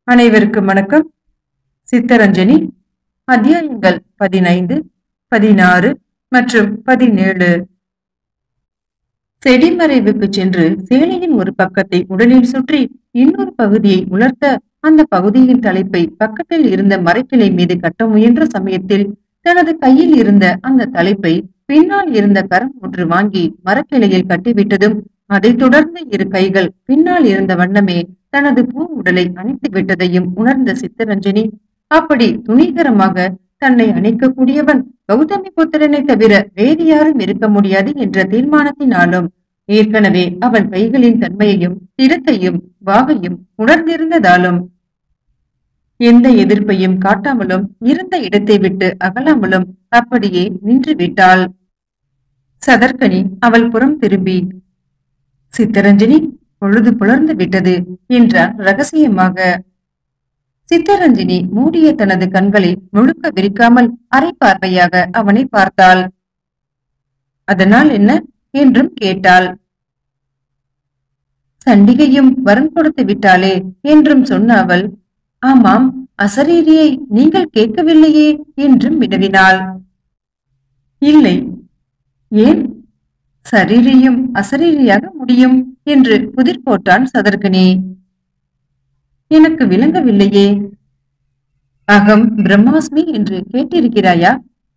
அனைவருக்கும் வணக்கம் சித்தரஞ்சனி அத்தியாயங்கள் பதினைந்து பதினாறு மற்றும் பதினேழு செடிமறைவுக்கு சென்று சேலையின் ஒரு பக்கத்தை உடலில் சுற்றி இன்னொரு பகுதியை உலர்த்த அந்த பகுதியின் தலைப்பை பக்கத்தில் இருந்த மரக்கிளை மீது கட்ட முயன்ற சமயத்தில் தனது கையில் இருந்த அந்த தலைப்பை பின்னால் இருந்த கரம் ஒன்று வாங்கி மரக்கிளையில் கட்டிவிட்டதும் அதைத் தொடர்ந்து இரு கைகள் பின்னால் இருந்த வண்ணமே தனது பூ உடலை அணைத்து விட்டதையும் உணர்ந்த சித்தரஞ்சனி அப்படி துணிகரமாக தன்னை அணைக்கக்கூடியவன் கௌதமி புத்திரனை தவிர வேறு யாரும் இருக்க முடியாது என்ற தீர்மானத்தினாலும் ஏற்கனவே அவன் கைகளின் தன்மையையும் திடத்தையும் வாகையும் உணர்ந்திருந்ததாலும் எந்த எதிர்ப்பையும் காட்டாமலும் இருந்த இடத்தை விட்டு அகலாமலும் அப்படியே நின்று விட்டாள் சதர்கனி அவள் புறம் திரும்பி சித்தரஞ்சனி பொழுது புலர்ந்து விட்டது என்றான் ரகசியமாக சித்தரஞ்சினி மூடிய தனது கண்களை முழுக்க விரிக்காமல் அரை பார்வையாக அவனை பார்த்தாள் அதனால் என்ன என்றும் கேட்டாள் சண்டிகையும் வரம் கொடுத்து விட்டாளே என்றும் சொன்ன அவள் ஆமாம் அசரீரியை நீங்கள் கேட்கவில்லையே என்றும் வினவினாள் இல்லை ஏன் சரீரியும் அசரீரியாக முடியும் என்று புதிர் போட்டான் சதர்கனே எனக்கு விளங்கவில்லையே அகம் பிரம்மாஸ்மி என்று கேட்டிருக்கிறாயா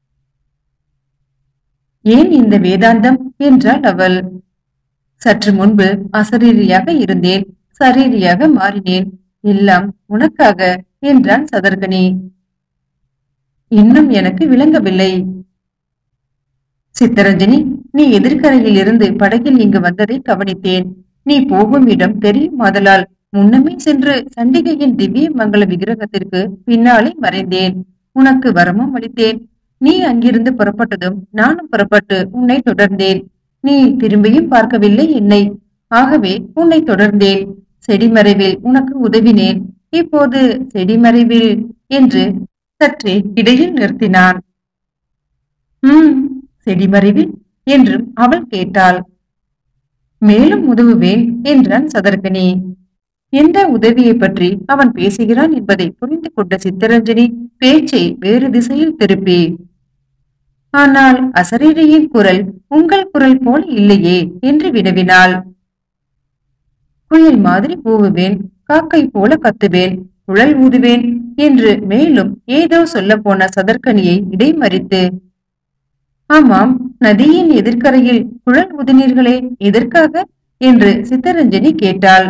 ஏன் இந்த வேதாந்தம் என்றாள் அவள் சற்று முன்பு அசரீரியாக இருந்தேன் சரீரியாக மாறினேன் எல்லாம் உனக்காக என்றான் சதர்கனி இன்னும் எனக்கு விளங்கவில்லை சித்தரஞ்சனி நீ எதிர்கரையில் இருந்து படகில் இங்கு வந்ததை கவனித்தேன் நீ போகும் இடம் தெரியும் ஆதலால் முன்னமே சென்று சண்டிகையின் திவ்ய மங்கள விக்கிரகத்திற்கு பின்னாலே மறைந்தேன் உனக்கு வரமும் அளித்தேன் நீ அங்கிருந்து புறப்பட்டதும் நானும் புறப்பட்டு உன்னை தொடர்ந்தேன் நீ திரும்பியும் பார்க்கவில்லை என்னை ஆகவே உன்னை தொடர்ந்தேன் செடிமறைவில் உனக்கு உதவினேன் இப்போது செடிமறைவில் என்று சற்றே இடையில் நிறுத்தினான் உம் செடிமறைவில் என்றும் அவள் கேட்டாள் மேலும் உதவுவேன் என்றான் சதர்கனி எந்த உதவியை பற்றி அவன் பேசுகிறான் என்பதை புரிந்து கொண்ட சித்தரஞ்சனி பேச்சை வேறு திசையில் திருப்பி ஆனால் அசரீரியின் குரல் உங்கள் குரல் போல இல்லையே என்று வினவினாள் குயில் மாதிரி கூவுவேன் காக்கை போல கத்துவேன் குழல் ஊதுவேன் என்று மேலும் ஏதோ சொல்ல போன சதர்கனியை இடைமறித்து ஆமாம் நதியின் எதிர்க்கரையில் குழல் ஊதினீர்களே எதற்காக என்று சித்தரஞ்சனி கேட்டாள்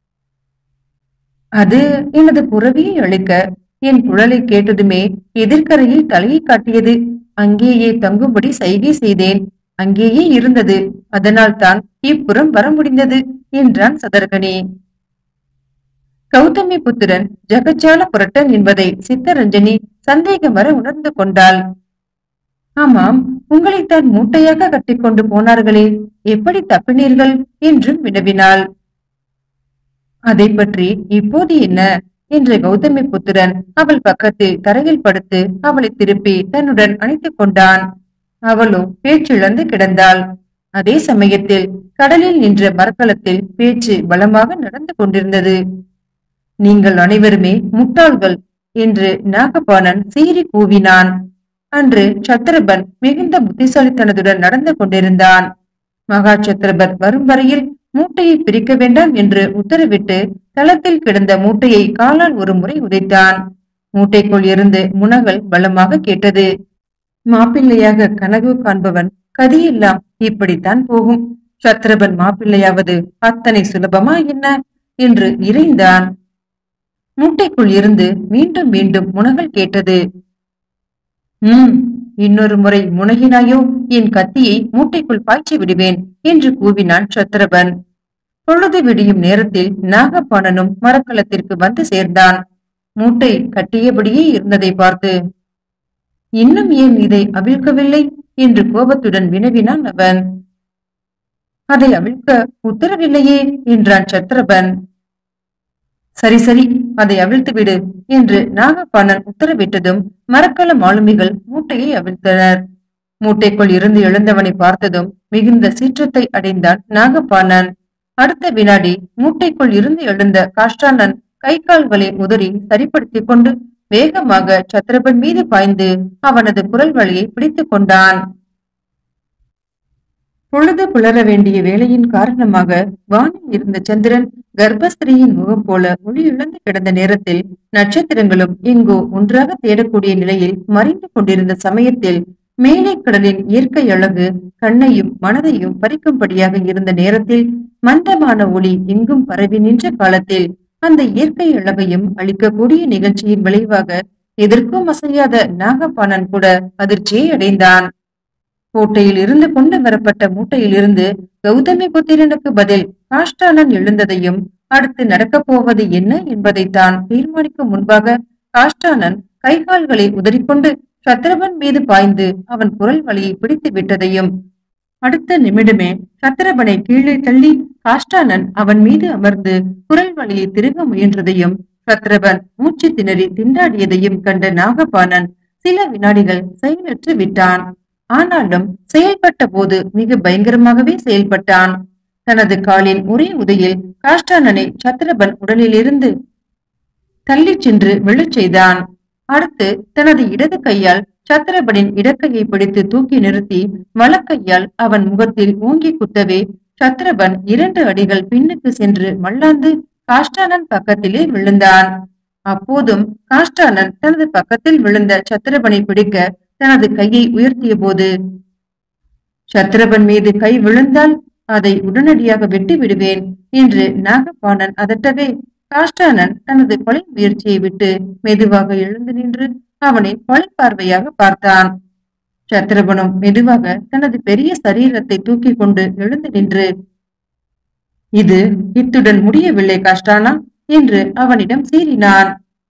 அது எனது புறவியை அழிக்க என் குழலை கேட்டதுமே எதிர்க்கரையில் தலையை காட்டியது அங்கேயே தங்கும்படி சைகை செய்தேன் அங்கேயே இருந்தது அதனால் தான் இப்புறம் வர முடிந்தது என்றான் சதர்கனி கௌதமி புத்திரன் ஜகஜால புரட்டன் என்பதை சித்தரஞ்சனி சந்தேகம் வர உணர்ந்து கொண்டாள் ஆமாம் உங்களைத்தான் மூட்டையாக கட்டிக்கொண்டு போனார்களே எப்படி தப்பினீர்கள் என்றும் வினவினாள் அதை பற்றி இப்போது என்ன என்ற கௌதமி புத்திரன் அவள் பக்கத்தில் தரையில் படுத்து அவளை திருப்பி தன்னுடன் அணைத்துக் கொண்டான் அவளோ பேச்சிழந்து கிடந்தாள் அதே சமயத்தில் கடலில் நின்ற மரக்கலத்தில் பேச்சு பலமாக நடந்து கொண்டிருந்தது நீங்கள் அனைவருமே முட்டாள்கள் என்று நாகபாணன் சீறி கூவினான் அன்று சத்திரபன் மிகுந்த புத்திசாலித்தனத்துடன் நடந்து கொண்டிருந்தான் மகா சத்திரபர் வரும் வரையில் மூட்டையை பிரிக்க வேண்டாம் என்று உத்தரவிட்டு தளத்தில் கிடந்த மூட்டையை காலால் ஒரு முறை உதைத்தான் மூட்டைக்குள் இருந்து முனகல் பலமாக கேட்டது மாப்பிள்ளையாக கனவு காண்பவன் கதியெல்லாம் இப்படித்தான் போகும் சத்ரபன் மாப்பிள்ளையாவது அத்தனை சுலபமா என்ன என்று இறைந்தான் மூட்டைக்குள் இருந்து மீண்டும் மீண்டும் முனகல் கேட்டது உம் இன்னொரு முறை முனகினாயோ என் கத்தியை மூட்டைக்குள் பாய்ச்சி விடுவேன் என்று கூவினான் சத்திரபன் பொழுது விடியும் நேரத்தில் நாகப்பாணனும் மரக்கலத்திற்கு வந்து சேர்ந்தான் மூட்டை கட்டியபடியே இருந்ததை பார்த்து இன்னும் ஏன் இதை அவிழ்க்கவில்லை என்று கோபத்துடன் வினவினான் அவன் அதை அவிழ்க்க உத்தரவில்லையே என்றான் சத்திரபன் சரி சரி அதை அவிழ்த்து விடு என்று நாகப்பாணன் உத்தரவிட்டதும் மரக்கல மாலுமிகள் மூட்டையை அவிழ்த்தனர் மூட்டைக்குள் இருந்து எழுந்தவனை பார்த்ததும் மிகுந்த சீற்றத்தை அடைந்தான் நாகப்பாணன் அடுத்த வினாடி மூட்டைக்குள் இருந்து எழுந்த காஷ்டானன் கை கால்களை உதறி சரிப்படுத்திக் கொண்டு வேகமாக சத்திரபன் மீது பாய்ந்து அவனது குரல் வழியை பிடித்துக் கொண்டான் பொழுது புலர வேண்டிய வேளையின் காரணமாக வானில் இருந்த சந்திரன் கர்ப்பஸ்திரியின் முகம் போல ஒளியிழந்து கிடந்த நேரத்தில் நட்சத்திரங்களும் எங்கோ ஒன்றாக தேடக்கூடிய நிலையில் மறைந்து கொண்டிருந்த சமயத்தில் மேலை கடலின் இயற்கை அழகு கண்ணையும் மனதையும் பறிக்கும்படியாக இருந்த நேரத்தில் மந்தமான ஒளி எங்கும் பரவி நின்ற காலத்தில் அந்த இயற்கை அழகையும் அளிக்கக்கூடிய நிகழ்ச்சியின் விளைவாக எதற்கும் அசையாத நாகப்பாணன் கூட அதிர்ச்சியை அடைந்தான் கோட்டையில் இருந்து கொண்டு வரப்பட்ட மூட்டையில் இருந்து கௌதமி புத்திரனுக்கு பதில் காஷ்டானன் எழுந்ததையும் அடுத்து நடக்கப் போவது என்ன என்பதை தான் தீர்மானிக்கும் முன்பாக காஷ்டானன் கை கால்களை உதறிக்கொண்டு சத்திரபன் மீது பாய்ந்து அவன் குரல் வழியை பிடித்து விட்டதையும் அடுத்த நிமிடமே சத்திரபனை கீழே தள்ளி காஷ்டானன் அவன் மீது அமர்ந்து குரல் வழியை திருக முயன்றதையும் சத்திரபன் மூச்சு திணறி திண்டாடியதையும் கண்ட நாகபாணன் சில வினாடிகள் செயலற்று விட்டான் ஆனாலும் செயல்பட்ட போது மிக பயங்கரமாகவே செயல்பட்டான் தனது காலின் ஒரே உதையில் காஷ்டானனை சத்திரபன் உடலிலிருந்து தள்ளிச் சென்று விழச் செய்தான் அடுத்து தனது இடது கையால் சத்திரபனின் இடக்கையை பிடித்து தூக்கி நிறுத்தி வலக்கையால் அவன் முகத்தில் ஓங்கி குத்தவே சத்திரபன் இரண்டு அடிகள் பின்னுக்கு சென்று மல்லாந்து காஷ்டானன் பக்கத்திலே விழுந்தான் அப்போதும் காஷ்டானன் தனது பக்கத்தில் விழுந்த சத்திரபனை பிடிக்க தனது கையை உயர்த்திய போது சத்திரபன் மீது கை விழுந்தால் அதை உடனடியாக வெட்டி விடுவேன் என்று நாகபாணன் அதட்டவே காஷ்டானன் தனது கொலை முயற்சியை விட்டு மெதுவாக எழுந்து நின்று அவனை கொலை பார்வையாக பார்த்தான் சத்திரபனும் மெதுவாக தனது பெரிய சரீரத்தை தூக்கி கொண்டு எழுந்து நின்று இது இத்துடன் முடியவில்லை காஷ்டானா என்று அவனிடம் சீறினான்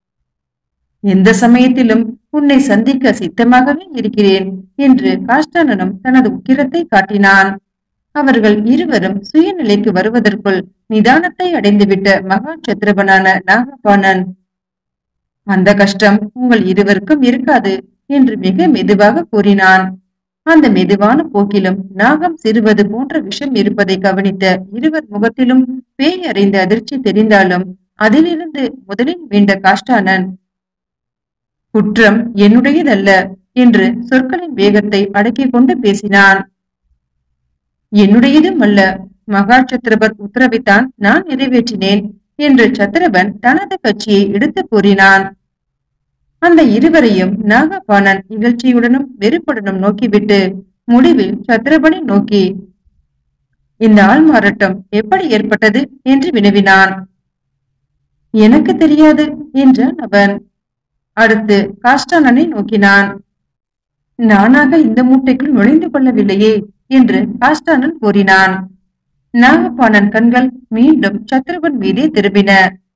எந்த சமயத்திலும் உன்னை சந்திக்க சித்தமாகவே இருக்கிறேன் என்று காஷ்டானனும் தனது உக்கிரத்தை காட்டினான் அவர்கள் இருவரும் சுயநிலைக்கு வருவதற்குள் நிதானத்தை அடைந்துவிட்ட மகா சத்ரபனான நாகபாணன் அந்த கஷ்டம் உங்கள் இருவருக்கும் இருக்காது என்று மிக மெதுவாக கூறினான் அந்த மெதுவான போக்கிலும் நாகம் சிறுவது போன்ற விஷம் இருப்பதை கவனித்த இருவர் முகத்திலும் பேய் அறிந்த அதிர்ச்சி தெரிந்தாலும் அதிலிருந்து முதலில் மீண்ட காஷ்டானன் குற்றம் என்னுடையதல்ல என்று சொற்களின் வேகத்தை அடக்கிக் கொண்டு பேசினான் என்னுடையதும் அல்ல மகா சத்திரபர் உத்தரவைத்தான் நான் நிறைவேற்றினேன் என்று சத்திரபன் தனது கட்சியை எடுத்து கூறினான் அந்த இருவரையும் நாகபாணன் இகழ்ச்சியுடனும் வெறுப்புடனும் நோக்கிவிட்டு முடிவில் சத்திரபனை நோக்கி இந்த ஆள் மாறாட்டம் எப்படி ஏற்பட்டது என்று வினவினான் எனக்கு தெரியாது என்றான் அவன் அடுத்து காஷ்டானனை நோக்கினான் நானாக இந்த மூட்டைக்குள் நுழைந்து கொள்ளவில்லையே என்று காஷ்டானன் கூறினான் நாகபாணன் கண்கள் மீண்டும் சத்ருவன் மீதே திரும்பின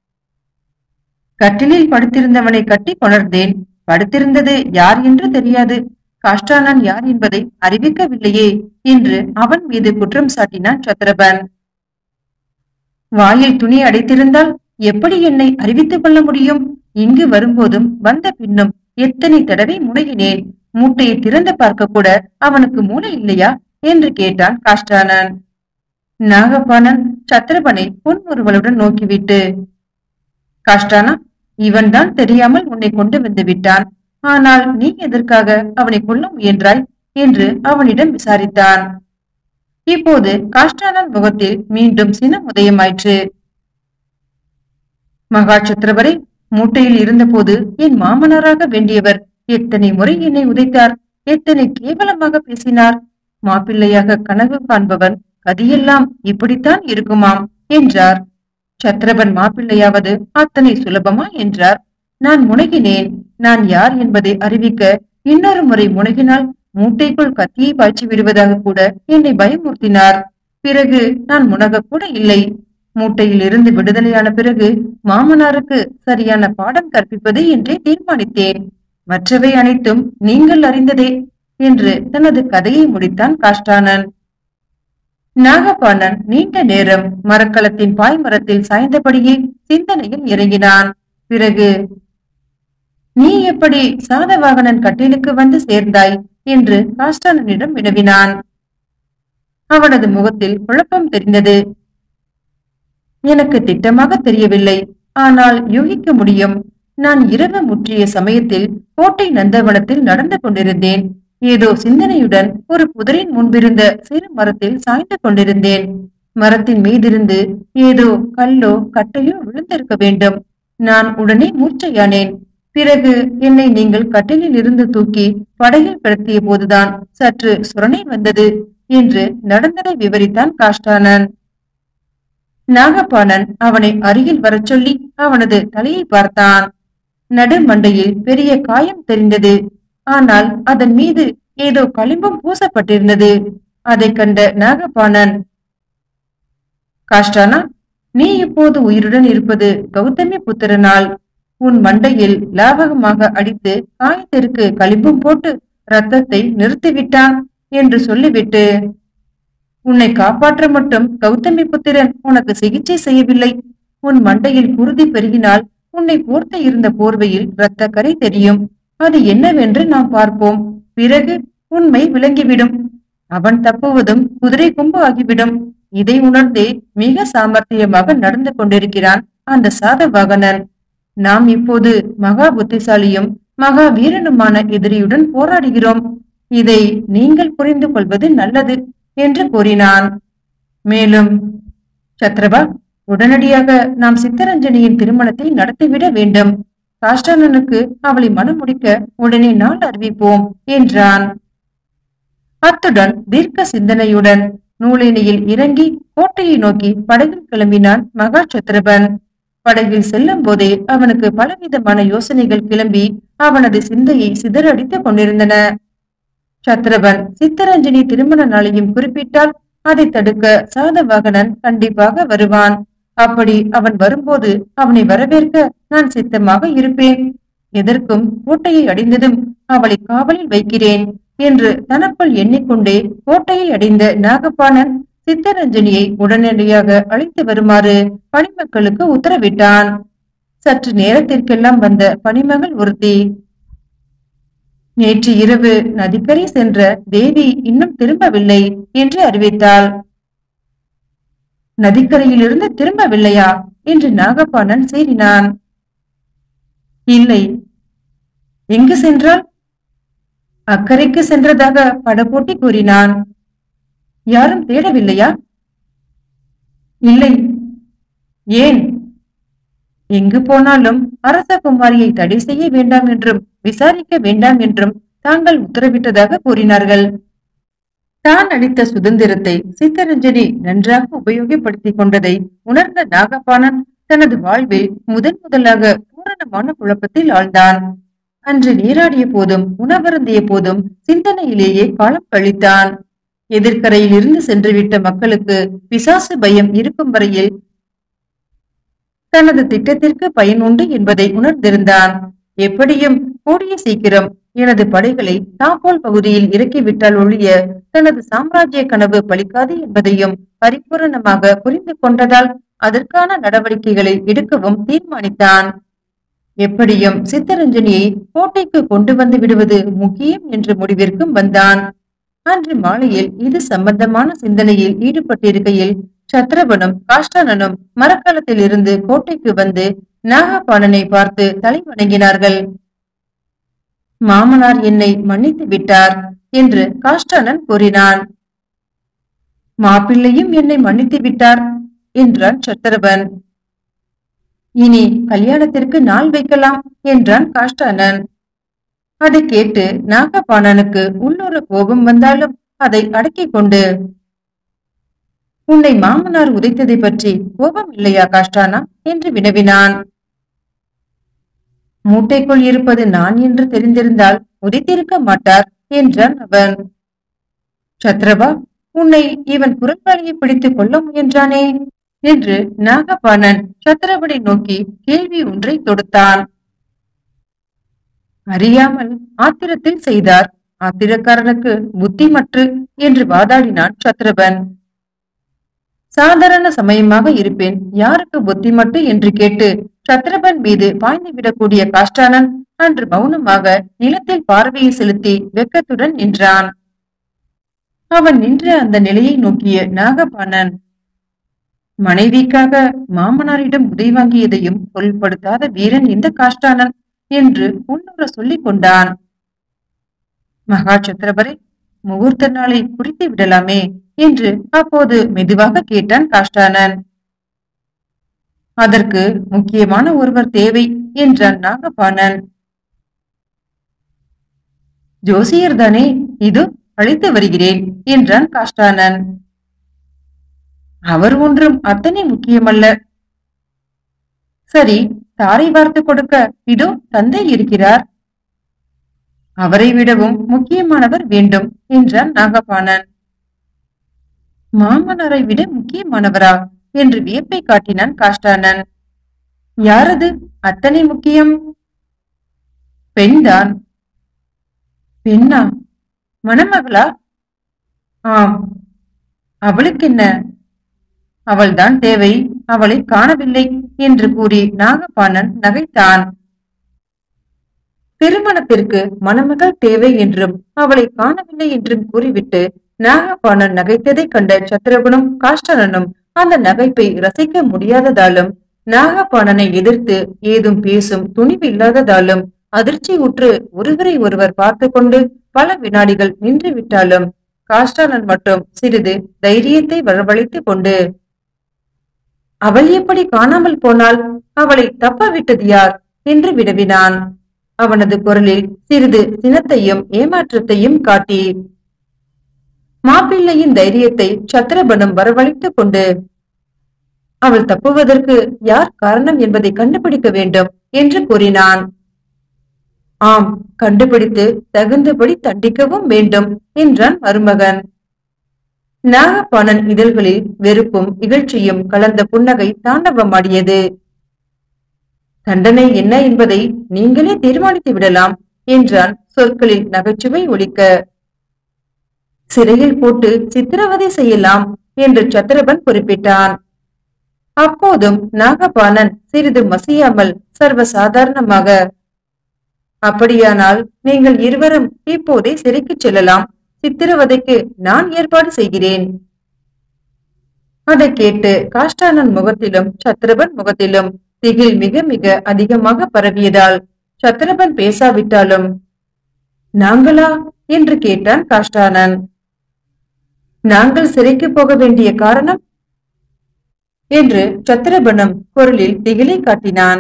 கட்டிலில் படுத்திருந்தவனை கட்டி கொணர்ந்தேன் படுத்திருந்தது யார் என்று தெரியாது காஷ்டானன் யார் என்பதை அறிவிக்கவில்லையே என்று அவன் மீது குற்றம் சாட்டினான் சத்ரபன் வாயில் துணி அடைத்திருந்தால் எப்படி என்னை அறிவித்துக் கொள்ள முடியும் இங்கு வரும்போதும் வந்த பின்னும் எத்தனை தடவை முடகினேன் மூட்டையை திறந்து பார்க்க கூட அவனுக்கு மூளை இல்லையா என்று கேட்டான் காஷ்டானன் நாகபாணன் சத்திரபனை பொன்முறுவலுடன் நோக்கிவிட்டு காஷ்டானா இவன்தான் தெரியாமல் உன்னை கொண்டு வந்து விட்டான் ஆனால் நீ எதற்காக அவனை கொல்ல முயன்றாய் என்று அவனிடம் விசாரித்தான் இப்போது காஷ்டானன் முகத்தில் மீண்டும் சினம் உதயமாயிற்று மகா சத்திரவரை மூட்டையில் இருந்தபோது என் மாமனாராக வேண்டியவர் எத்தனை முறை என்னை உதைத்தார் எத்தனை கேவலமாக பேசினார் மாப்பிள்ளையாக கனவு காண்பவன் கதியெல்லாம் இப்படித்தான் இருக்குமாம் என்றார் சத்ரபன் மாப்பிள்ளையாவது அத்தனை சுலபமா என்றார் நான் முனகினேன் நான் யார் என்பதை அறிவிக்க இன்னொரு முறை முனகினால் மூட்டைக்குள் கத்தியை பாய்ச்சி விடுவதாக கூட என்னை பயமுறுத்தினார் பிறகு நான் முனக கூட இல்லை மூட்டையில் இருந்து விடுதலையான பிறகு மாமனாருக்கு சரியான பாடம் கற்பிப்பது என்றே தீர்மானித்தேன் மற்றவை அனைத்தும் நீங்கள் அறிந்ததே என்று தனது கதையை முடித்தான் காஷ்டானன் நாகபாணன் நீண்ட நேரம் மரக்கலத்தின் பாய்மரத்தில் சாய்ந்தபடியே சிந்தனையில் இறங்கினான் பிறகு நீ எப்படி சாதவாகனன் கட்டிலுக்கு வந்து சேர்ந்தாய் என்று காஷ்டானனிடம் வினவினான் அவனது முகத்தில் குழப்பம் தெரிந்தது எனக்கு திட்டமாக தெரியவில்லை ஆனால் யூகிக்க முடியும் நான் இரவு முற்றிய சமயத்தில் கோட்டை நந்தவனத்தில் நடந்து கொண்டிருந்தேன் ஏதோ சிந்தனையுடன் ஒரு புதரின் முன்பிருந்த சிறு மரத்தில் சாய்ந்து கொண்டிருந்தேன் மரத்தின் மீதிருந்து ஏதோ கல்லோ கட்டையோ விழுந்திருக்க வேண்டும் நான் உடனே மூர்ச்சையானேன் பிறகு என்னை நீங்கள் கட்டிலில் இருந்து தூக்கி படகில் கடத்திய போதுதான் சற்று சுரணை வந்தது என்று நடந்ததை விவரித்தான் காஷ்டானன் நாகப்பாணன் அவனை அருகில் வரச் சொல்லி அவனது தலையை பார்த்தான் நடுமண்டையில் பெரிய காயம் தெரிந்தது ஆனால் அதன் மீது ஏதோ களிம்பும் பூசப்பட்டிருந்தது அதைக் கண்ட நாகபாணன் காஷ்டானா நீ இப்போது உயிருடன் இருப்பது கௌதமி புத்திரனால் உன் மண்டையில் லாவகமாக அடித்து காயத்திற்கு களிம்பும் போட்டு ரத்தத்தை நிறுத்திவிட்டான் என்று சொல்லிவிட்டு உன்னை காப்பாற்ற மட்டும் கௌதமி புத்திரன் உனக்கு சிகிச்சை செய்யவில்லை உன் மண்டையில் குருதி பெருகினால் உன்னை போர்த்த இருந்த போர்வையில் இரத்த கரை தெரியும் அது என்னவென்று நாம் பார்ப்போம் பிறகு உண்மை விளங்கிவிடும் அவன் தப்புவதும் குதிரை கொம்பு ஆகிவிடும் இதை உணர்ந்தே மிக சாமர்த்தியமாக நடந்து கொண்டிருக்கிறான் அந்த சாதவாகனன் நாம் இப்போது மகா புத்திசாலியும் மகா வீரனுமான எதிரியுடன் போராடுகிறோம் இதை நீங்கள் புரிந்து கொள்வது நல்லது என்று கூறினான் மேலும் சத்ரபா உடனடியாக நாம் சித்தரஞ்சனியின் திருமணத்தை நடத்திவிட வேண்டும் காஷ்டானனுக்கு அவளை மனம் முடிக்க உடனே நாள் அறிவிப்போம் என்றான் அத்துடன் தீர்க்க சிந்தனையுடன் நூலினியில் இறங்கி கோட்டையை நோக்கி படகில் கிளம்பினான் மகா சத்ரபன் படகில் செல்லும் போதே அவனுக்கு பலவிதமான யோசனைகள் கிளம்பி அவனது சிந்தையை சிதறடித்துக் கொண்டிருந்தன சத்ரபன் சித்தரஞ்சனி திருமண நாளையும் குறிப்பிட்டால் அதை தடுக்க சாதவாகனன் கண்டிப்பாக வருவான் அப்படி அவன் வரும்போது அவனை வரவேற்க நான் சித்தமாக இருப்பேன் எதற்கும் கோட்டையை அடைந்ததும் அவளை காவலில் வைக்கிறேன் என்று தனக்குள் எண்ணிக்கொண்டே கோட்டையை அடைந்த நாகப்பாணன் சித்தரஞ்சனியை உடனடியாக அழைத்து வருமாறு பணிமக்களுக்கு உத்தரவிட்டான் சற்று நேரத்திற்கெல்லாம் வந்த பணிமகள் ஒருத்தி நேற்று இரவு நதிக்கரை சென்ற தேவி இன்னும் திரும்பவில்லை என்று அறிவித்தாள் நதிக்கரையிலிருந்து திரும்பவில்லையா என்று நாகப்பாணன் சீறினான் இல்லை எங்கு சென்றால் அக்கறைக்கு சென்றதாக படபோட்டி கூறினான் யாரும் தேடவில்லையா இல்லை ஏன் எங்கு போனாலும் அரச குமாரியை தடை செய்ய வேண்டாம் என்றும் விசாரிக்க வேண்டாம் என்றும் தாங்கள் உத்தரவிட்டதாக கூறினார்கள் தான் அளித்த சுதந்திரத்தை சித்தரஞ்சனி நன்றாக உபயோகப்படுத்திக் கொண்டதை உணர்ந்த நாகபாணன் தனது வாழ்வில் முதன் முதலாக பூரணமான குழப்பத்தில் ஆழ்ந்தான் அன்று நீராடிய போதும் உணவருந்திய போதும் சிந்தனையிலேயே காலம் கழித்தான் எதிர்க்கரையில் இருந்து சென்றுவிட்ட மக்களுக்கு பிசாசு பயம் இருக்கும் வரையில் தனது திட்டத்திற்கு பயன் உண்டு என்பதை உணர்ந்திருந்தான் எப்படியும் கூடிய சீக்கிரம் எனது படைகளை தாப்போல் பகுதியில் இறக்கிவிட்டால் ஒழிய தனது சாம்ராஜ்ய கனவு பலிக்காது என்பதையும் பரிபூரணமாக புரிந்து கொண்டதால் அதற்கான நடவடிக்கைகளை எடுக்கவும் தீர்மானித்தான் எப்படியும் சித்தரஞ்சனியை கோட்டைக்கு கொண்டு வந்து விடுவது முக்கியம் என்ற முடிவிற்கும் வந்தான் அன்று மாலையில் இது சம்பந்தமான சிந்தனையில் ஈடுபட்டிருக்கையில் சத்ரபனும் காஷ்டானனும் மரக்கலத்தில் இருந்து கோட்டைக்கு வந்து நாகபாணனை பார்த்து தலை வணங்கினார்கள் மாமனார் என்னை மன்னித்து விட்டார் என்று காஷ்டானன் கூறினான் மாப்பிள்ளையும் என்னை மன்னித்து விட்டார் என்றான் சத்ரபன் இனி கல்யாணத்திற்கு நாள் வைக்கலாம் என்றான் காஷ்டானன் அதை கேட்டு நாகபாணனுக்கு உள்ளொரு கோபம் வந்தாலும் அதை அடக்கிக் கொண்டு உன்னை மாமனார் உதைத்ததை பற்றி கோபம் இல்லையா காஷ்டானா என்று வினவினான் மூட்டைக்குள் இருப்பது நான் என்று தெரிந்திருந்தால் உதைத்திருக்க மாட்டார் என்றான் அவன் சத்ரபா உன்னை இவன் குரல்வாளியை பிடித்துக் கொள்ள முயன்றானே என்று நாகபாணன் சத்ரபனை நோக்கி கேள்வி ஒன்றை தொடுத்தான் அறியாமல் ஆத்திரத்தில் செய்தார் ஆத்திரக்காரனுக்கு புத்திமற்று என்று வாதாடினான் சத்ரபன் சாதாரண சமயமாக இருப்பேன் யாருக்கு புத்திமட்டு என்று கேட்டு சத்ரபன் மீது பாய்ந்து விடக்கூடிய காஷ்டானன் அன்று மௌனமாக நிலத்தில் பார்வையை செலுத்தி வெக்கத்துடன் நின்றான் அவன் நின்ற அந்த நிலையை நோக்கிய நாகபாணன் மனைவிக்காக மாமனாரிடம் உதவி வாங்கியதையும் பொருள்படுத்தாத வீரன் இந்த காஷ்டானன் என்று உள்ளுர சொல்லிக் கொண்டான் மகா சத்திரபரே முகூர்த்த நாளை குறித்து விடலாமே என்று அப்போது மெதுவாக கேட்டான் காஷ்டானன் அதற்கு முக்கியமான ஒருவர் தேவை என்றான் நாகபாணன் ஜோசியர் தானே இது அழைத்து வருகிறேன் என்றான் காஷ்டானன் அவர் ஒன்றும் அத்தனை முக்கியமல்ல சரி தாரை வார்த்து கொடுக்க இதோ தந்தை இருக்கிறார் அவரை விடவும் முக்கியமானவர் வேண்டும் என்றான் நாகபாணன் மாமனாரை விட முக்கியமானவரா என்று வியப்பை காட்டினான் காஷ்டானன் யாரது அத்தனை முக்கியம் பெண்தான் பெண்ணா மணமகளா ஆம் அவளுக்கு என்ன அவள்தான் தேவை அவளை காணவில்லை என்று கூறி நாகபாணன் நகைத்தான் திருமணத்திற்கு மணமகள் தேவை என்றும் அவளை காணவில்லை என்றும் கூறிவிட்டு நாகபாணன் நகைத்ததைக் கண்ட சத்திரகுணம் காஷ்டனனும் அந்த நகைப்பை ரசிக்க முடியாததாலும் நாகபாணனை எதிர்த்து ஏதும் பேசும் துணிவு இல்லாததாலும் அதிர்ச்சி உற்று ஒருவரை ஒருவர் பார்த்து கொண்டு பல வினாடிகள் நின்று விட்டாலும் காஷ்டானன் மட்டும் சிறிது தைரியத்தை வரவழைத்துக் கொண்டு அவள் எப்படி காணாமல் போனாள் அவளை தப்ப விட்டது யார் என்று வினவினான் அவனது குரலில் சிறிது சினத்தையும் ஏமாற்றத்தையும் காட்டி மாப்பிள்ளையின் தைரியத்தை சத்திரபனம் வரவழைத்துக் கொண்டு அவள் தப்புவதற்கு யார் காரணம் என்பதை கண்டுபிடிக்க வேண்டும் என்று கூறினான் ஆம் கண்டுபிடித்து தகுந்தபடி தண்டிக்கவும் வேண்டும் என்றான் மருமகன் நாகப்பாணன் இதழ்களில் வெறுப்பும் இகழ்ச்சியும் கலந்த புன்னகை தாண்டவமாடியது தண்டனை என்ன என்பதை நீங்களே தீர்மானித்து விடலாம் என்றான் சொற்களில் நகைச்சுவை ஒலிக்க சிறையில் போட்டு சித்திரவதை செய்யலாம் என்று சத்திரபன் குறிப்பிட்டான் அப்போதும் நாகபாணன் சிறிது மசியாமல் சர்வசாதாரணமாக அப்படியானால் நீங்கள் இருவரும் இப்போதே சிறைக்கு செல்லலாம் சித்திரவதைக்கு நான் ஏற்பாடு செய்கிறேன் அதை கேட்டு காஷ்டானன் முகத்திலும் சத்திரபன் முகத்திலும் திகில் மிக மிக அதிகமாக பரவியதால் சத்திரபன் பேசாவிட்டாலும் நாங்களா என்று கேட்டான் காஷ்டானன் நாங்கள் சிறைக்கு போக வேண்டிய காரணம் என்று சத்திரபனம் குரலில் திகிலை காட்டினான்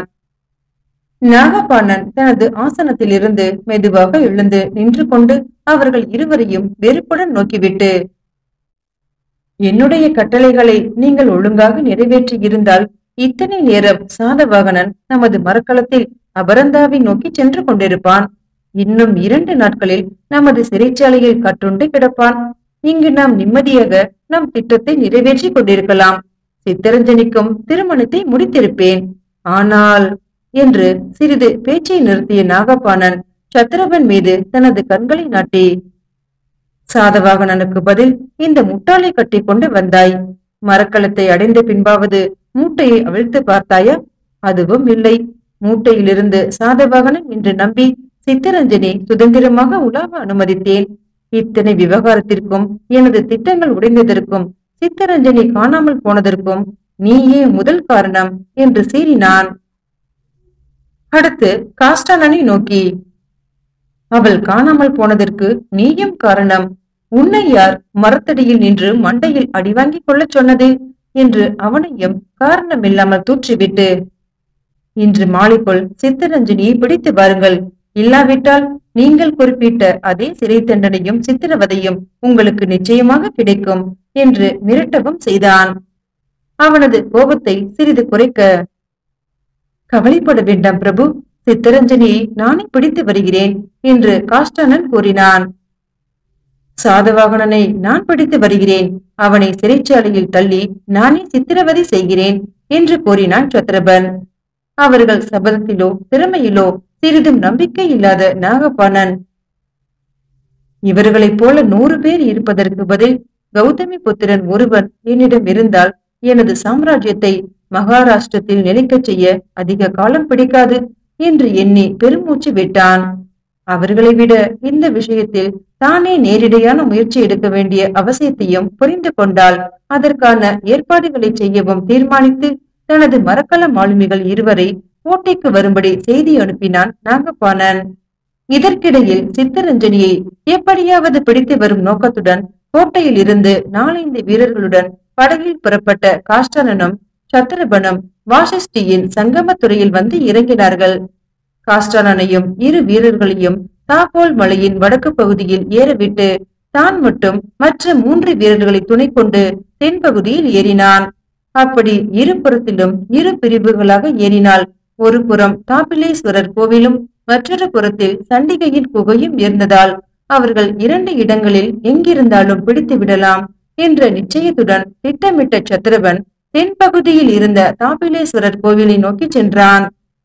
நாகபாணன் தனது ஆசனத்திலிருந்து மெதுவாக எழுந்து நின்று கொண்டு அவர்கள் இருவரையும் வெறுப்புடன் நோக்கிவிட்டு என்னுடைய கட்டளைகளை நீங்கள் ஒழுங்காக நிறைவேற்றி இருந்தால் இத்தனை நேரம் சாதவாகனன் நமது மரக்களத்தில் அபரந்தாவை நோக்கி சென்று கொண்டிருப்பான் இன்னும் இரண்டு நாட்களில் நமது சிறைச்சாலையில் கட்டுண்டு கிடப்பான் இங்கு நாம் நிம்மதியாக நம் திட்டத்தை நிறைவேற்றி கொண்டிருக்கலாம் சித்தரஞ்சனிக்கும் திருமணத்தை முடித்திருப்பேன் ஆனால் என்று சிறிது பேச்சை நிறுத்திய நாகபாணன் சத்திரபன் மீது தனது கண்களை நாட்டி சாதவாகனனுக்கு பதில் இந்த முட்டாளை கட்டி கொண்டு வந்தாய் மரக்கலத்தை அடைந்த பின்பாவது மூட்டையை அவிழ்த்து பார்த்தாயா அதுவும் இல்லை மூட்டையிலிருந்து சாதவாகனன் என்று நம்பி சித்தரஞ்சனை சுதந்திரமாக உலாவ அனுமதித்தேன் இத்தனை விவகாரத்திற்கும் எனது திட்டங்கள் உடைந்ததற்கும் சித்தரஞ்சனை காணாமல் போனதற்கும் நீயே முதல் காரணம் என்று சீறினான் அடுத்து காஷ்டனனை நோக்கி அவள் காணாமல் போனதற்கு நீயும் காரணம் உன்னை யார் மரத்தடியில் நின்று மண்டையில் அடிவாங்கிக் கொள்ளச் சொன்னது என்று அவனையும் காரணமில்லாமல் தூற்றிவிட்டு இன்று மாலைக்குள் சித்தரஞ்சனியை பிடித்து வாருங்கள் இல்லாவிட்டால் நீங்கள் குறிப்பிட்ட அதே சிறை தண்டனையும் சித்திரவதையும் உங்களுக்கு நிச்சயமாக கிடைக்கும் என்று மிரட்டவும் செய்தான் அவனது கோபத்தை சிறிது குறைக்க கவலைப்பட வேண்டாம் பிரபு சித்தரஞ்சனியை நானே பிடித்து வருகிறேன் என்று காஷ்டனன் கூறினான் சாதவாகனனை நான் பிடித்து வருகிறேன் அவனை சிறைச்சாலையில் தள்ளி நானே சித்திரவதை செய்கிறேன் என்று கூறினான் சத்ரபன் அவர்கள் சபதத்திலோ திறமையிலோ சிறிதும் நம்பிக்கை இல்லாத நாகபாணன் இவர்களைப் போல நூறு பேர் இருப்பதற்கு பதில் கௌதமி புத்திரன் ஒருவன் என்னிடம் இருந்தால் எனது சாம்ராஜ்யத்தை மகாராஷ்டிரத்தில் நிலைக்கச் செய்ய அதிக காலம் பிடிக்காது என்று எண்ணி பெருமூச்சு விட்டான் அவர்களை விட இந்த விஷயத்தில் தானே நேரிடையான முயற்சி எடுக்க வேண்டிய அவசியத்தையும் புரிந்து கொண்டால் அதற்கான ஏற்பாடுகளை செய்யவும் தீர்மானித்து தனது மரக்கல மாலுமிகள் இருவரை போட்டிக்கு வரும்படி செய்தி அனுப்பினான் நாகப்பாணன் இதற்கிடையில் சித்தரஞ்சனியை எப்படியாவது பிடித்து வரும் நோக்கத்துடன் கோட்டையில் இருந்து நாலைந்து வீரர்களுடன் படகில் புறப்பட்ட காஷ்டனனும் சத்திரபனும் வாசிஷ்டியின் சங்கமத்துறையில் வந்து இறங்கினார்கள் காஷ்டனனையும் இரு வீரர்களையும் தாப்போல் மலையின் வடக்கு பகுதியில் ஏறவிட்டு தான் மட்டும் மற்ற மூன்று வீரர்களை துணை கொண்டு தென்பகுதியில் ஏறினான் அப்படி இருபுறத்திலும் இரு பிரிவுகளாக ஏறினால் ஒரு புறம் தாப்பிலேஸ்வரர் கோவிலும் மற்றொரு புறத்தில் சண்டிகையின் குகையும் இருந்ததால் அவர்கள் இரண்டு இடங்களில் எங்கிருந்தாலும் பிடித்து விடலாம் என்ற நிச்சயத்துடன் திட்டமிட்ட சத்திரவன் தென்பகுதியில் இருந்த தாப்பிலேஸ்வரர் கோவிலை நோக்கி சென்றான்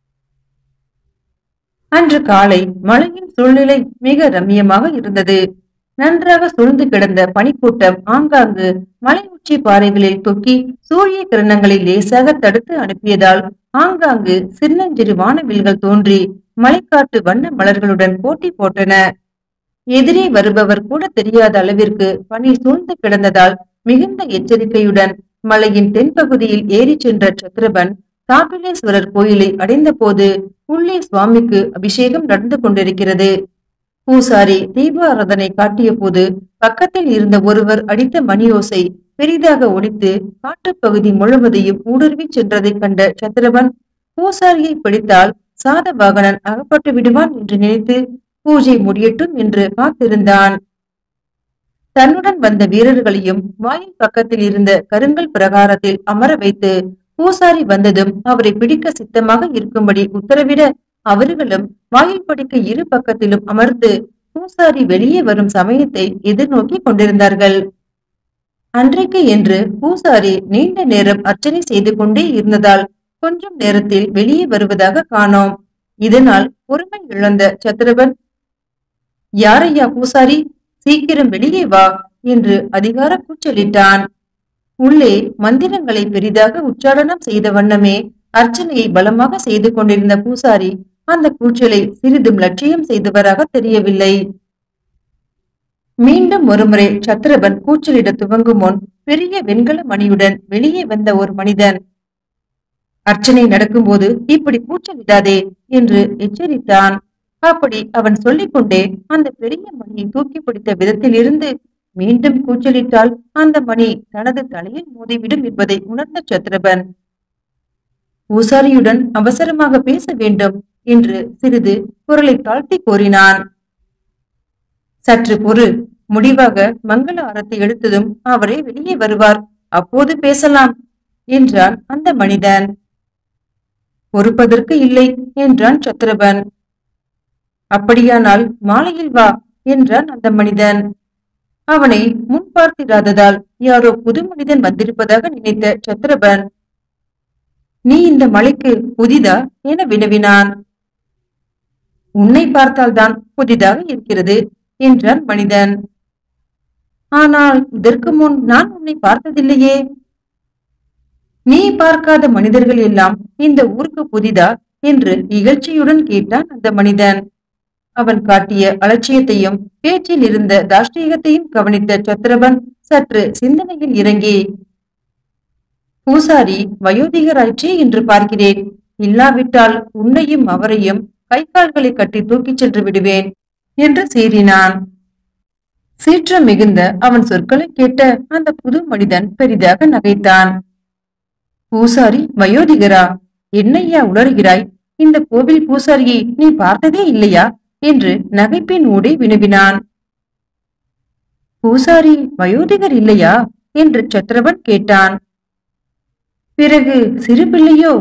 அன்று காலை மழையின் சூழ்நிலை மிக ரம்மியமாக இருந்தது நன்றாக சூழ்ந்து கிடந்த பனிக்கூட்டம் ஆங்காங்கு மலை உச்சி பாறைகளில் தொக்கி சூரிய கிரணங்களை லேசாக தடுத்து அனுப்பியதால் ஆங்காங்கு சின்னஞ்சிறு வானவில்கள் தோன்றி மலைக்காட்டு வண்ண மலர்களுடன் போட்டி போட்டன எதிரே வருபவர் கூட தெரியாத அளவிற்கு பனி சூழ்ந்து கிடந்ததால் மிகுந்த எச்சரிக்கையுடன் மலையின் தென்பகுதியில் ஏறிச் சென்ற சத்ரபன் தாபிலேஸ்வரர் கோயிலை அடைந்த போது உள்ளே சுவாமிக்கு அபிஷேகம் நடந்து கொண்டிருக்கிறது பூசாரி தீபாராதனை காட்டிய போது பக்கத்தில் இருந்த ஒருவர் அடித்த மணியோசை பெரிதாக ஒலித்து காட்டுப்பகுதி முழுவதையும் ஊடுருவி சென்றதைக் கண்ட சத்திரவன் பூசாரியை பிடித்தால் சாதவாகனன் அகப்பட்டு விடுவான் என்று நினைத்து பூஜை முடியட்டும் என்று காத்திருந்தான் தன்னுடன் வந்த வீரர்களையும் வாயில் பக்கத்தில் இருந்த கருங்கல் பிரகாரத்தில் அமர வைத்து பூசாரி வந்ததும் அவரை பிடிக்க சித்தமாக இருக்கும்படி உத்தரவிட அவர்களும் வாயில் படிக்க இரு பக்கத்திலும் அமர்ந்து பூசாரி வெளியே வரும் சமயத்தை எதிர்நோக்கி கொண்டிருந்தார்கள் அன்றைக்கு என்று பூசாரி நீண்ட நேரம் அர்ச்சனை செய்து கொண்டே இருந்ததால் கொஞ்சம் நேரத்தில் வெளியே வருவதாக காணோம் இதனால் பொறுமை இழந்த சத்ரபன் யாரையா பூசாரி சீக்கிரம் வெளியே வா என்று அதிகார கூச்சலிட்டான் உள்ளே மந்திரங்களை பெரிதாக உச்சாடனம் செய்த வண்ணமே அர்ச்சனையை பலமாக செய்து கொண்டிருந்த பூசாரி அந்த கூச்சலை சிறிதும் லட்சியம் செய்தவராக தெரியவில்லை மீண்டும் ஒருமுறை சத்ரபன் கூச்சலிட துவங்கும் முன் பெரிய வெண்கல மணியுடன் வெளியே வந்த ஒரு மனிதன் அர்ச்சனை நடக்கும்போது இப்படி கூச்சலிடாதே என்று எச்சரித்தான் அப்படி அவன் சொல்லிக் கொண்டே அந்த பெரிய மணியை தூக்கி பிடித்த விதத்தில் இருந்து மீண்டும் கூச்சலிட்டால் அந்த மணி தனது தலையில் மோதிவிடும் என்பதை உணர்ந்த சத்ரபன் பூசாரியுடன் அவசரமாக பேச வேண்டும் என்று சிறிது குரலை தாழ்த்தி கோரினான் சற்று பொறு முடிவாக மங்கள ஆரத்தை எடுத்ததும் அவரே வெளியே வருவார் அப்போது பேசலாம் என்றான் அந்த மனிதன் பொறுப்பதற்கு இல்லை என்றான் சத்ரபன் அப்படியானால் மாலையில் வா என்றான் அந்த மனிதன் அவனை முன் பார்த்திராததால் யாரோ புது மனிதன் வந்திருப்பதாக நினைத்த சத்ரபன் நீ இந்த மலைக்கு புதிதா என வினவினான் உன்னை பார்த்தால்தான் புதிதாக இருக்கிறது என்றான் மனிதன் ஆனால் இதற்கு முன் நான் உன்னை பார்த்ததில்லையே நீ பார்க்காத மனிதர்கள் எல்லாம் இந்த ஊருக்கு புதிதா என்று இகழ்ச்சியுடன் கேட்டான் அந்த மனிதன் அவன் காட்டிய அலட்சியத்தையும் பேச்சில் இருந்த தாஷ்டீகத்தையும் கவனித்த சத்ரபன் சற்று சிந்தனையில் இறங்கி பூசாரி வயோதிகராயிற்றே என்று பார்க்கிறேன் இல்லாவிட்டால் உன்னையும் அவரையும் கை கால்களை கட்டி தூக்கிச் சென்று விடுவேன் என்று சீறினான் சீற்றம் மிகுந்த அவன் சொற்களை கேட்ட அந்த புது மனிதன் பெரிதாக நகைத்தான் பூசாரி வயோதிகரா என்னையா உளறுகிறாய் இந்த கோவில் பூசாரியை நீ பார்த்ததே இல்லையா என்று நகைப்பின் ஊடே வினவினான் பூசாரி வயோதிகர் இல்லையா என்று சத்ரவன் கேட்டான் பிறகு சிறு பிள்ளையோ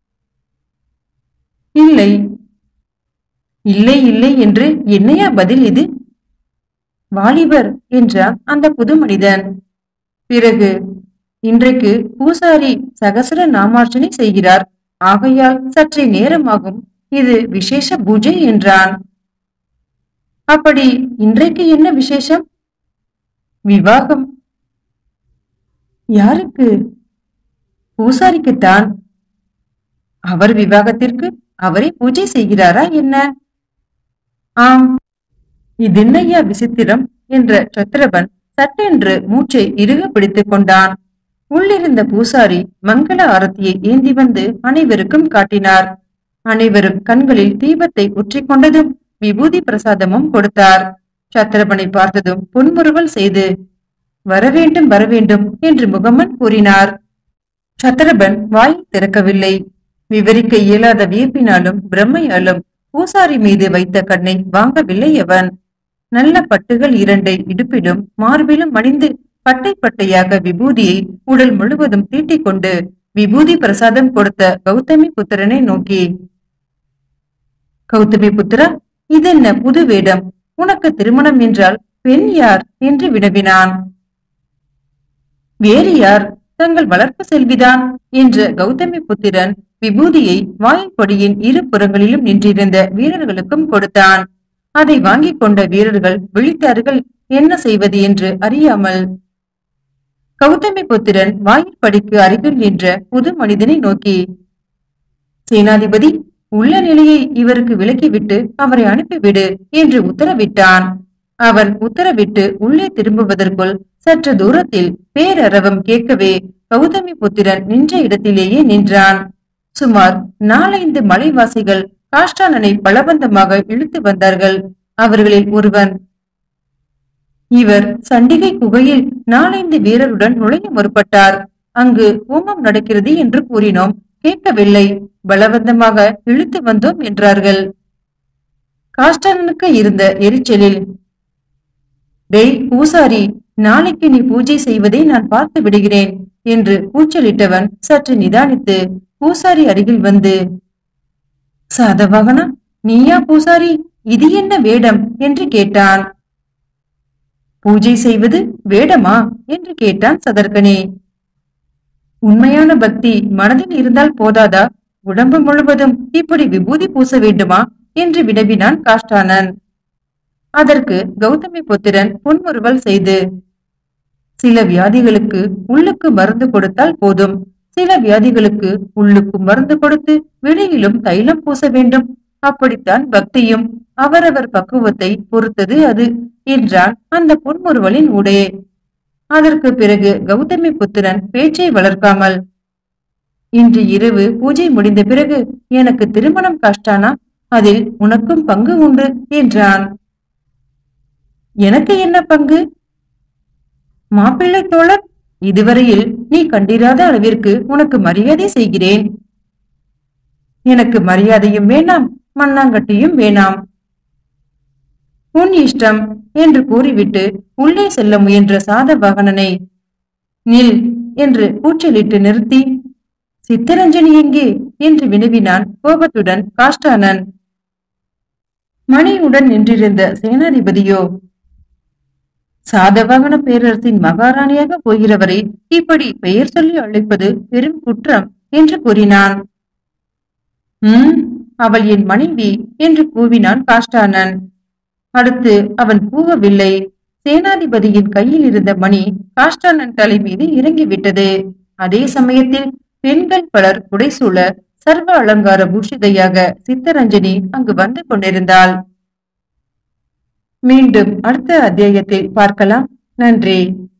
இல்லை இல்லை இல்லை என்று என்னையா பதில் இது வாலிபர் என்றான் அந்த புது மனிதன் பிறகு இன்றைக்கு பூசாரி சகசர நாமார்ச்சனை செய்கிறார் ஆகையால் சற்றே நேரமாகும் இது விசேஷ பூஜை என்றான் அப்படி இன்றைக்கு என்ன விசேஷம் விவாகம் யாருக்கு பூசாரிக்குத்தான் அவர் விவாகத்திற்கு அவரே பூஜை செய்கிறாரா என்ன ஆம் இதென்னையா விசித்திரம் என்ற சத்திரபன் சட்டென்று மூச்சை இறுக பிடித்துக் கொண்டான் உள்ளிருந்த பூசாரி மங்கள ஆரத்தியை ஏந்தி வந்து அனைவருக்கும் காட்டினார் அனைவரும் கண்களில் தீபத்தை ஒற்றிக் கொண்டதும் விபூதி பிரசாதமும் கொடுத்தார் சத்திரபனை பார்த்ததும் புன்முறுவல் செய்து வரவேண்டும் வரவேண்டும் என்று முகமன் கூறினார் சத்திரபன் வாயை திறக்கவில்லை விவரிக்க இயலாத வியப்பினாலும் பிரம்மையாலும் பூசாரி மீது வைத்த கண்ணை வாங்கவில்லை அவன் நல்ல பட்டுகள் இரண்டை இடுப்பிலும் மார்பிலும் அணிந்து பட்டை பட்டையாக விபூதியை உடல் முழுவதும் தீட்டிக் கொண்டு விபூதி பிரசாதம் கொடுத்த கௌதமி புத்திரனை நோக்கி கௌதமி புத்திரா இதென்ன புது வேடம் உனக்கு திருமணம் என்றால் பெண் யார் என்று வினவினான் வேறு யார் தங்கள் வளர்ப்பு செல்விதான் என்ற கௌதமி புத்திரன் விபூதியை வாயிற்படியின் இரு புறங்களிலும் நின்றிருந்த வீரர்களுக்கும் கொடுத்தான் அதை வாங்கிக் கொண்ட வீரர்கள் விழித்தார்கள் என்ன செய்வது என்று அறியாமல் கௌதமி புத்திரன் வாயிற்படிக்கு அருகில் நின்ற புது மனிதனை நோக்கி சேனாதிபதி உள்ள நிலையை இவருக்கு விலக்கிவிட்டு அவரை அனுப்பிவிடு என்று உத்தரவிட்டான் அவன் உத்தரவிட்டு உள்ளே திரும்புவதற்குள் சற்று தூரத்தில் பேரரவம் கேட்கவே கௌதமி புத்திரன் நின்ற இடத்திலேயே நின்றான் சுமார் நாலைந்து மலைவாசிகள் காஷ்டானனை பலவந்தமாக இழுத்து வந்தார்கள் அவர்களில் ஒருவன் இவர் சண்டிகை குகையில் நாலைந்து வீரருடன் நுழைய முற்பட்டார் அங்கு ஹோமம் நடக்கிறது என்று கூறினோம் கேட்கவில்லை பலவந்தமாக இழுத்து வந்தோம் என்றார்கள் காஷ்டனுக்கு இருந்த எரிச்சலில் டேய் பூசாரி நாளைக்கு நீ பூஜை செய்வதை நான் பார்த்து விடுகிறேன் என்று கூச்சலிட்டவன் சற்று நிதானித்து பூசாரி அருகில் வந்து சாதவாகனா நீயா பூசாரி இது என்ன வேடம் என்று கேட்டான் பூஜை செய்வது வேடமா என்று கேட்டான் சதர்கனே உண்மையான பக்தி மனதில் இருந்தால் போதாதா உடம்பு முழுவதும் இப்படி விபூதி பூச வேண்டுமா என்று வினவினான் காஷ்டானன் அதற்கு கௌதமி புத்திரன் புன்முறுவல் செய்து சில வியாதிகளுக்கு உள்ளுக்கு மருந்து கொடுத்தால் போதும் சில வியாதிகளுக்கு உள்ளுக்கு மருந்து கொடுத்து வெளியிலும் தைலம் பூச வேண்டும் அப்படித்தான் பக்தியும் அவரவர் பக்குவத்தை பொறுத்தது அது என்றான் அந்த புன்முறுவலின் ஊடே அதற்கு பிறகு கௌதமி புத்திரன் பேச்சை வளர்க்காமல் இன்று இரவு பூஜை முடிந்த பிறகு எனக்கு திருமணம் கஷ்டானா அதில் உனக்கும் பங்கு உண்டு என்றான் எனக்கு என்ன பங்கு மாப்பிள்ளை தோழர் இதுவரையில் நீ கண்டிராத அளவிற்கு உனக்கு மரியாதை செய்கிறேன் எனக்கு மரியாதையும் வேணாம் மண்ணாங்கட்டியும் வேணாம் உன் இஷ்டம் என்று கூறிவிட்டு உள்ளே செல்ல முயன்ற சாதவாகனனை நில் என்று கூச்சலிட்டு நிறுத்தி சித்தரஞ்சனி எங்கே என்று வினவினான் கோபத்துடன் காஷ்டானன் மணியுடன் நின்றிருந்த சேனாதிபதியோ சாதவாகன பேரரசின் மகாராணியாக போகிறவரை இப்படி பெயர் சொல்லி அழைப்பது பெரும் குற்றம் என்று கூறினான் ம் அவள் என் மனைவி என்று கூவினான் காஷ்டானன் அடுத்து அவன் கூவவில்லை சேனாதிபதியின் கையில் இருந்த மணி காஷ்டானன் தலை மீது இறங்கிவிட்டது அதே சமயத்தில் பெண்கள் பலர் புடைசூழ சர்வ அலங்கார பூஷிதையாக சித்தரஞ்சனி அங்கு வந்து கொண்டிருந்தாள் மீண்டும் அடுத்த அத்தியாயத்தில் பார்க்கலாம் நன்றி